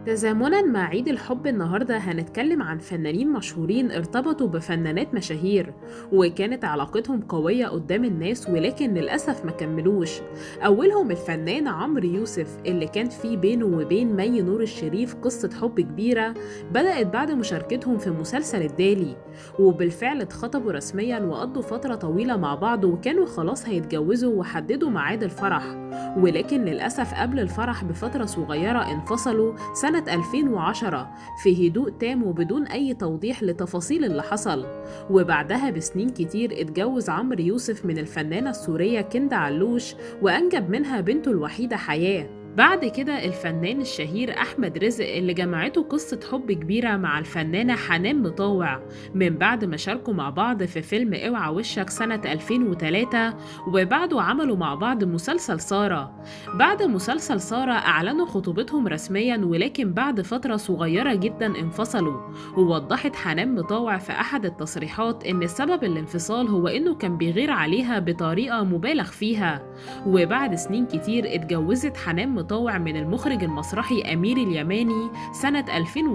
تزامنا مع عيد الحب النهاردة هنتكلم عن فنانين مشهورين ارتبطوا بفنانات مشاهير وكانت علاقتهم قوية قدام الناس ولكن للأسف ما كملوش أولهم الفنان عمرو يوسف اللي كان في بينه وبين مي نور الشريف قصة حب كبيرة بدأت بعد مشاركتهم في مسلسل الدالي وبالفعل اتخطبوا رسميا وقضوا فترة طويلة مع بعض وكانوا خلاص هيتجوزوا وحددوا ميعاد الفرح ولكن للأسف قبل الفرح بفترة صغيرة انفصلوا سنة 2010 في هدوء تام وبدون أي توضيح لتفاصيل اللي حصل وبعدها بسنين كتير اتجوز عمرو يوسف من الفنانة السورية كندا علوش وأنجب منها بنته الوحيدة حياة بعد كده الفنان الشهير أحمد رزق اللي جمعته قصة حب كبيرة مع الفنانة حنان مطاوع من بعد ما شاركوا مع بعض في فيلم اوعى وشك سنة 2003 وبعده عملوا مع بعض مسلسل سارة بعد مسلسل سارة أعلنوا خطوبتهم رسميا ولكن بعد فترة صغيرة جدا انفصلوا ووضحت حنان مطاوع في أحد التصريحات إن سبب الانفصال هو إنه كان بيغير عليها بطريقة مبالغ فيها وبعد سنين كتير اتجوزت حنان مطاوع من المخرج المسرحي أمير اليماني سنة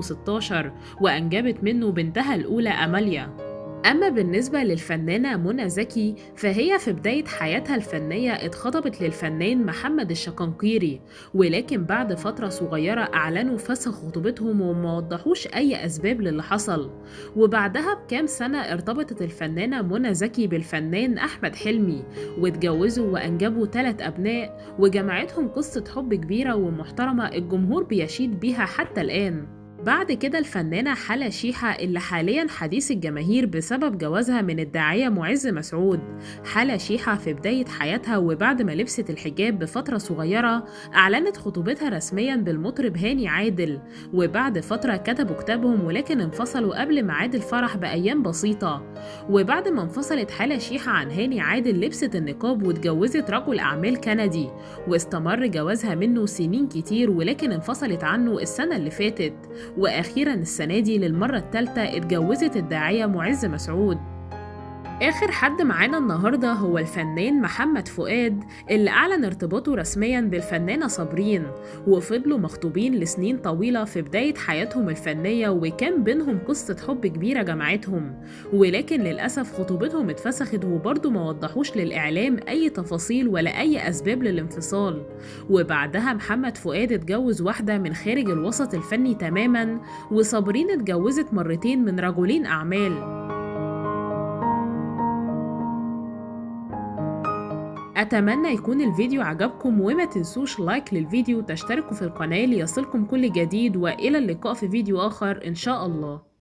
2016 وأنجبت منه بنتها الأولى أماليا أما بالنسبة للفنانة منى زكي فهي في بداية حياتها الفنية اتخطبت للفنان محمد الشقنقيري ولكن بعد فترة صغيرة أعلنوا فسخ خطوبتهم وما وضحوش أي أسباب للي حصل وبعدها بكام سنة ارتبطت الفنانة منى زكي بالفنان أحمد حلمي واتجوزوا وأنجبوا ثلاث أبناء وجمعتهم قصة حب كبيرة ومحترمة الجمهور بيشيد بيها حتى الآن بعد كده الفنانة حلا شيحة اللي حاليا حديث الجماهير بسبب جوازها من الداعية معز مسعود حلا شيحة في بداية حياتها وبعد ما لبست الحجاب بفترة صغيرة أعلنت خطوبتها رسميا بالمطرب هاني عادل وبعد فترة كتبوا كتابهم ولكن انفصلوا قبل ميعاد الفرح بأيام بسيطة وبعد ما انفصلت حلا شيحة عن هاني عادل لبست النقاب واتجوزت رجل أعمال كندي واستمر جوازها منه سنين كتير ولكن انفصلت عنه السنة اللي فاتت وأخيرا السنة دي للمرة الثالثة اتجوزت الداعية معز مسعود آخر حد معانا النهاردة هو الفنان محمد فؤاد اللي أعلن ارتباطه رسميا بالفنانة صابرين وفضلوا مخطوبين لسنين طويلة في بداية حياتهم الفنية وكان بينهم قصة حب كبيرة جمعتهم ولكن للأسف خطوبتهم اتفسخت وبرضه ما وضحوش للإعلام أي تفاصيل ولا أي أسباب للانفصال وبعدها محمد فؤاد اتجوز واحدة من خارج الوسط الفني تماما وصابرين اتجوزت مرتين من رجلين أعمال أتمنى يكون الفيديو عجبكم وما تنسوش لايك للفيديو وتشتركوا في القناة ليصلكم كل جديد وإلى اللقاء في فيديو آخر إن شاء الله